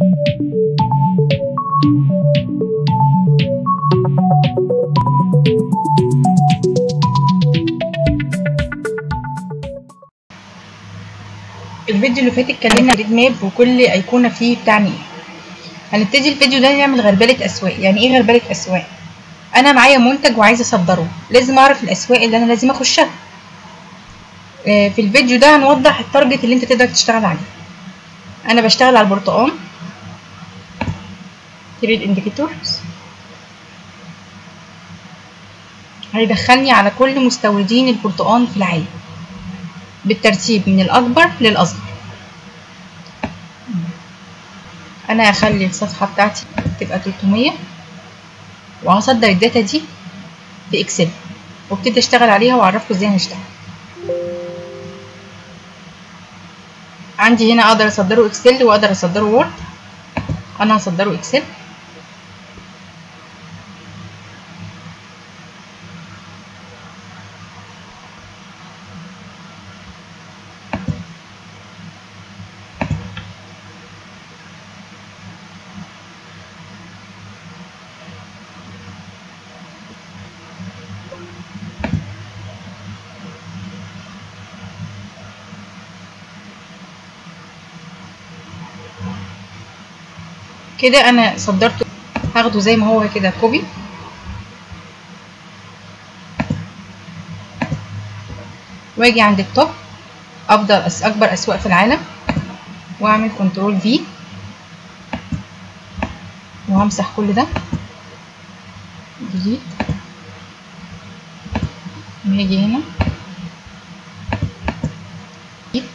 الفيديو اللي فات اتكلمنا عن ريد ماب وكل ايقونه فيه بتعني ايه هنبتدي الفيديو ده نعمل غربله اسواق يعني ايه غربله اسواق انا معايا منتج وعايزه اصدره لازم اعرف الاسواق اللي انا لازم اخشها آه، في الفيديو ده هنوضح التارجت اللي انت تقدر تشتغل عليه انا بشتغل على البرتقال تريد انديكيتورز هيدخلني على كل مستوردين البرتقال في العالم بالترتيب من الأكبر للأصغر أنا هخلي الصفحة بتاعتي تبقى 300 وهصدر الداتا دي في إكسل وابتدي أشتغل عليها وأعرفكم إزاي هنشتغل عندي هنا أقدر أصدره إكسل وأقدر أصدره وورد أنا هصدره إكسل كده انا صدرته هاخده زي ما هو كده كوبي واجي عند التوب افضل أس اكبر اسواق في العالم واعمل كنترول في وهمسح كل ده ديليت وهاجي هنا ديليت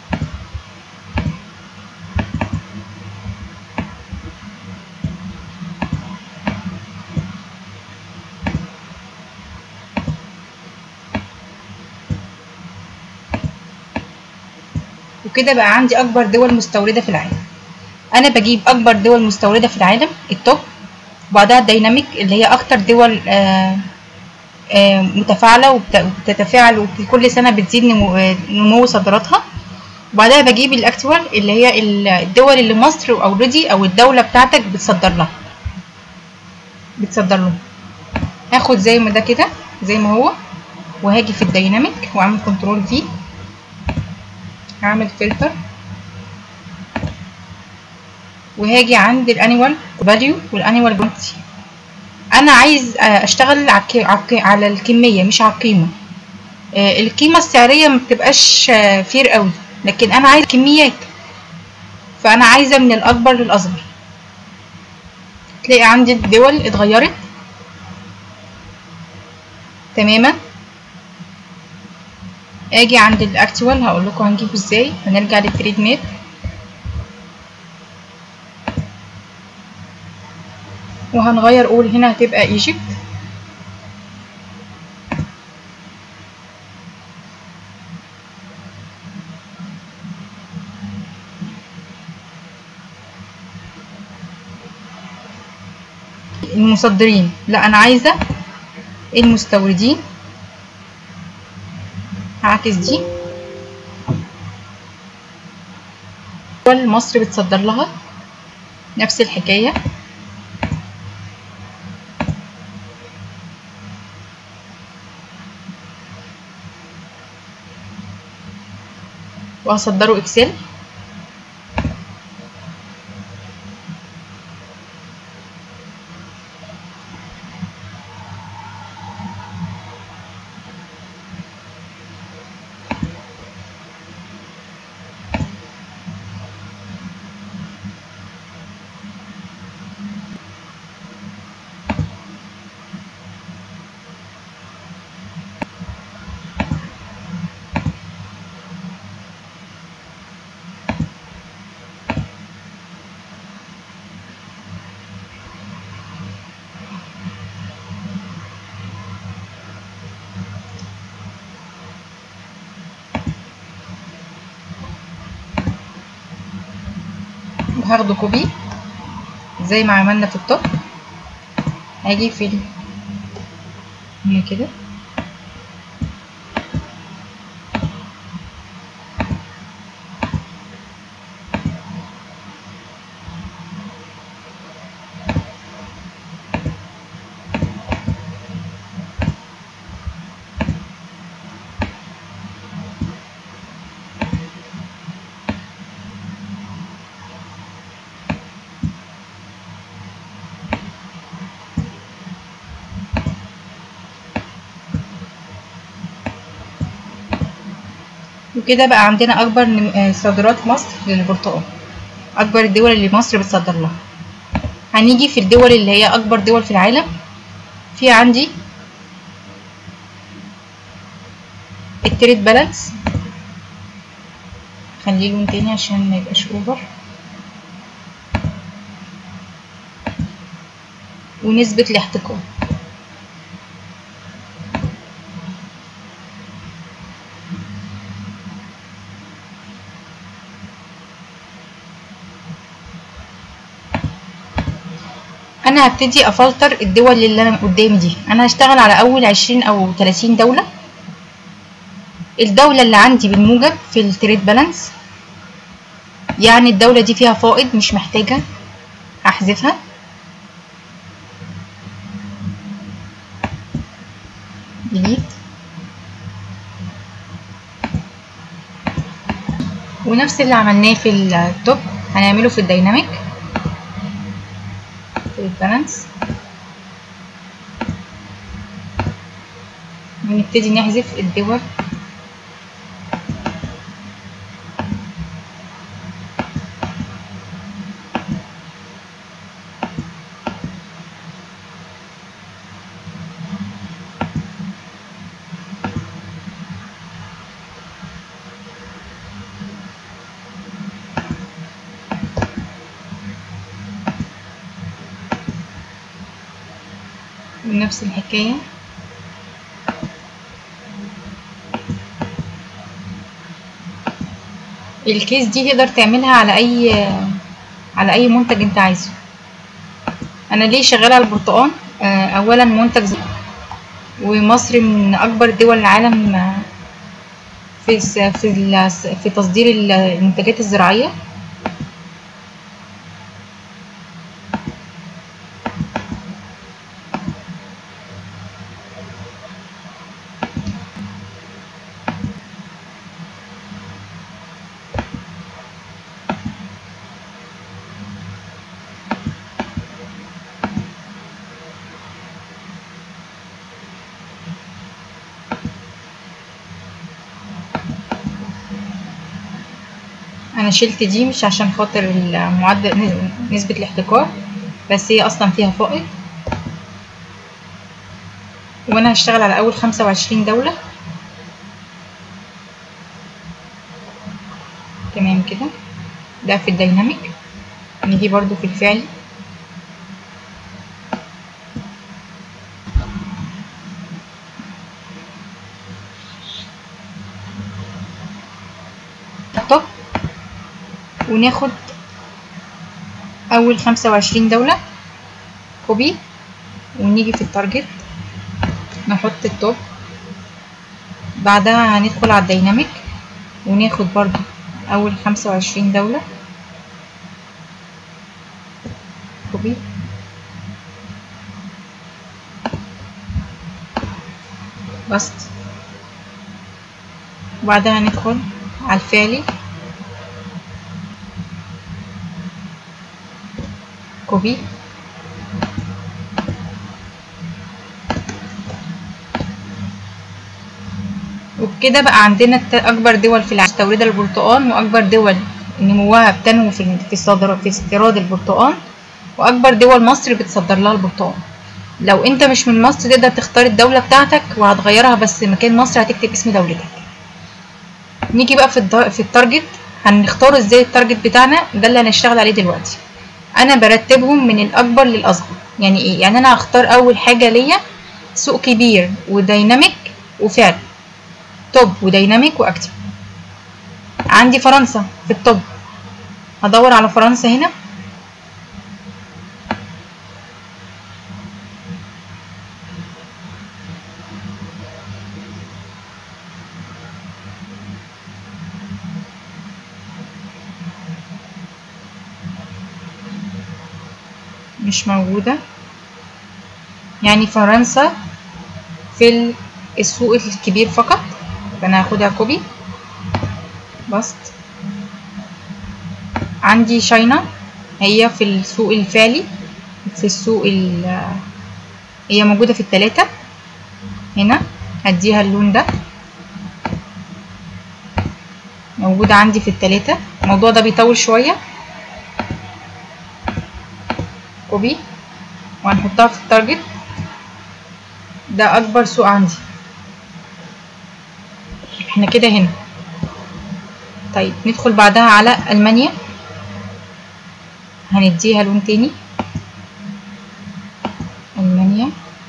وكده بقى عندي اكبر دول مستورده في العالم انا بجيب اكبر دول مستورده في العالم التوب وبعدها الديناميك اللي هي اكتر دول آآ آآ متفاعله وبتتفاعل وكل سنه بتزيد نمو, نمو صادراتها وبعدها بجيب الاكتوال اللي هي الدول اللي مصر اوريدي او الدوله بتاعتك بتصدر لها بتصدر له هاخد زي ما ده كده زي ما هو وهاجي في الديناميك واعمل كنترول في هعمل فلتر وهاجي عند الانيوال فاليو والانيوال كوانتيتي انا عايز اشتغل على الكميه مش على القيمه القيمه السعريه ما بتبقاش فير قوي لكن انا عايز كميات فانا عايزه من الاكبر للاصغر تلاقي عندي الدول اتغيرت تماما اجي عند الاكتوال هقول لكم هنجيبه ازاي هنرجع للتريد ماب وهنغير اول هنا هتبقى ايجيبت المصدرين لا انا عايزه المستوردين هعكس دي دول مصر بتصدر لها نفس الحكاية وهصدره اكسل وهاخده كوبي زي ما عملنا في التوب هاجي في هنا كده وكده بقى عندنا اكبر نم- آه، صادرات مصر للبرتقال اكبر الدول اللي مصر بتصدر لها هنيجي في الدول اللي هي اكبر دول في العالم في عندي التريد بالانس خليه لون تاني عشان ما يبقاش اوفر ونسبة الاحتكار انا هبتدي افلتر الدول اللي انا قدامي دي انا هشتغل على اول عشرين او تلاتين دولة الدولة اللي عندي بالموجب في التريد بالانس يعني الدولة دي فيها فائض مش محتاجة احذفها ديليت ونفس اللي عملناه في التوب هنعمله في الديناميك في البالانس ونبتدي نحذف الدول ونفس الحكاية الكيس دي تقدر تعملها على اي على اي منتج انت عايزه انا ليه شغاله على البرتقال آه، اولا منتج زي- ومصر من اكبر دول العالم آه، في الس- في ال- في تصدير المنتجات الزراعيه انا شلت دي مش عشان خاطر المعدل نسبة الاحتكار بس هي اصلا فيها فائض وانا هشتغل على اول خمسة وعشرين دولة تمام كده ده في الديناميك نيجي برضو في الفعلي طب وناخد اول خمسة وعشرين دولة كوبي ونيجي في التارجت نحط التوب بعدها هندخل على الديناميك وناخد برضو اول خمسة وعشرين دولة كوبي بسط وبعدها ندخل على الفعلي كوبي وبكده بقى عندنا الت- اكبر دول في العالم مستورده البرتقال واكبر دول نموها بتنمو في في الصادرات في استيراد البرتقال واكبر دول مصر بتصدر لها البرتقال لو انت مش من مصر تقدر تختار الدوله بتاعتك وهتغيرها بس مكان مصر هتكتب اسم دولتك نيجي بقى في الد- في التارجت هنختار ازاي التارجت بتاعنا ده اللي هنشتغل عليه دلوقتي انا برتبهم من الاكبر للاصغر يعني ايه يعني انا هختار اول حاجه ليا سوق كبير وديناميك وفعل توب وديناميك واكتف عندي فرنسا في التوب هدور على فرنسا هنا مش موجودة يعني فرنسا في ال- السوق الكبير فقط فانا هاخدها كوبي بسط عندي شاينا هي في السوق الفعلي في السوق ال هي موجودة في التلاتة هنا هديها اللون ده موجودة عندي في التلاتة الموضوع ده بيطول شوية كوبي وهنحطها في التارجت ده اكبر سوق عندي احنا كده هنا طيب ندخل بعدها على المانيا هنديها لون تاني المانيا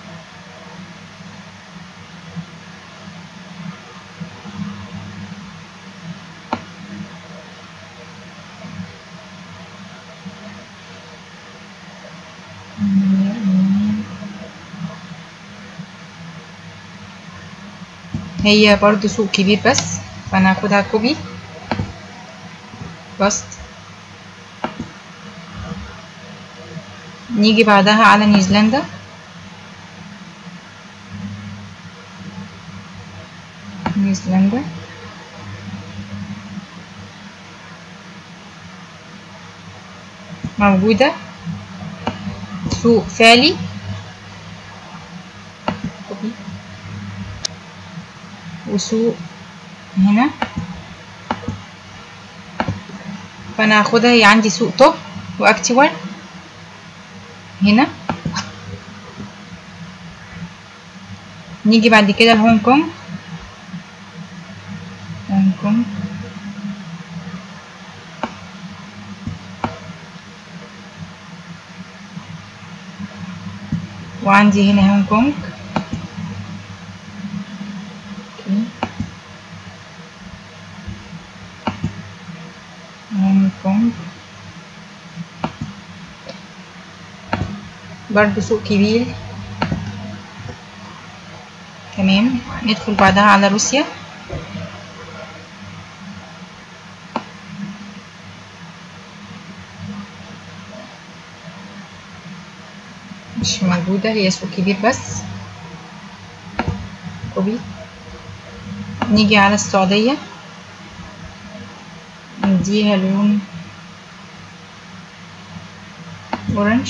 هي برضو سوق كبير بس فانا هاخدها كوبي باست نيجي بعدها على نيوزيلندا نيوزيلندا موجودة سوق فعلي كوبي وسوق هنا فانا هاخدها هي عندي سوق توب واكتيوال هنا نيجي بعد كده لهونج كونج هونج كونج وعندي هنا هونج كونج هونج كونج برضو سوق كبير تمام ندخل بعدها على روسيا مش موجودة هي سوق كبير بس كوبي نيجي على السعودية نديها لون اورنج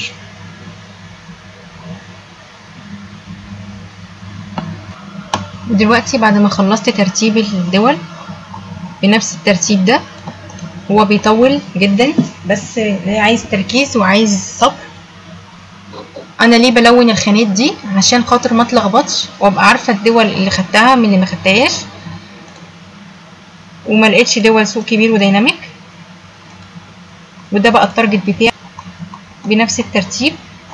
ودلوقتي بعد ما خلصت ترتيب الدول بنفس الترتيب ده هو بيطول جدا بس عايز تركيز وعايز صبر انا ليه بلون الخانات دي عشان خاطر ما اتلخبطش وابقى عارفه الدول اللي خدتها من اللي ما خدتهاش وما لقيتش دول سوق كبير وديناميك وده بقى التارجت بتاعي بنفس الترتيب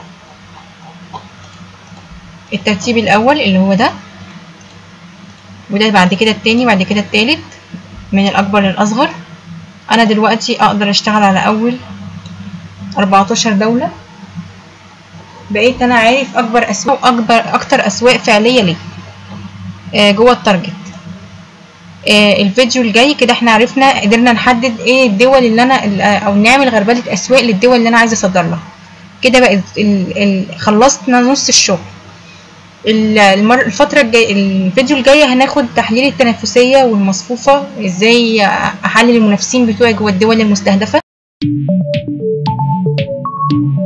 الترتيب الاول اللي هو ده وده بعد كده التاني بعد كده التالت من الاكبر للاصغر انا دلوقتي اقدر اشتغل على اول 14 دولة بقيت انا عارف اكبر اسواق اكبر اكتر اسواق فعلية ليه آه جوه التارجت آه الفيديو الجاي كده احنا عرفنا قدرنا نحدد ايه الدول اللي انا او نعمل غربلة اسواق للدول اللي انا عايزة اصدر لها كده بقت ال ال خلصنا نص الشغل المر... الفترة الجاية الفيديو الجاي هناخد تحليل التنافسية والمصفوفة ازاي احلل المنافسين بتوعي جوه الدول المستهدفة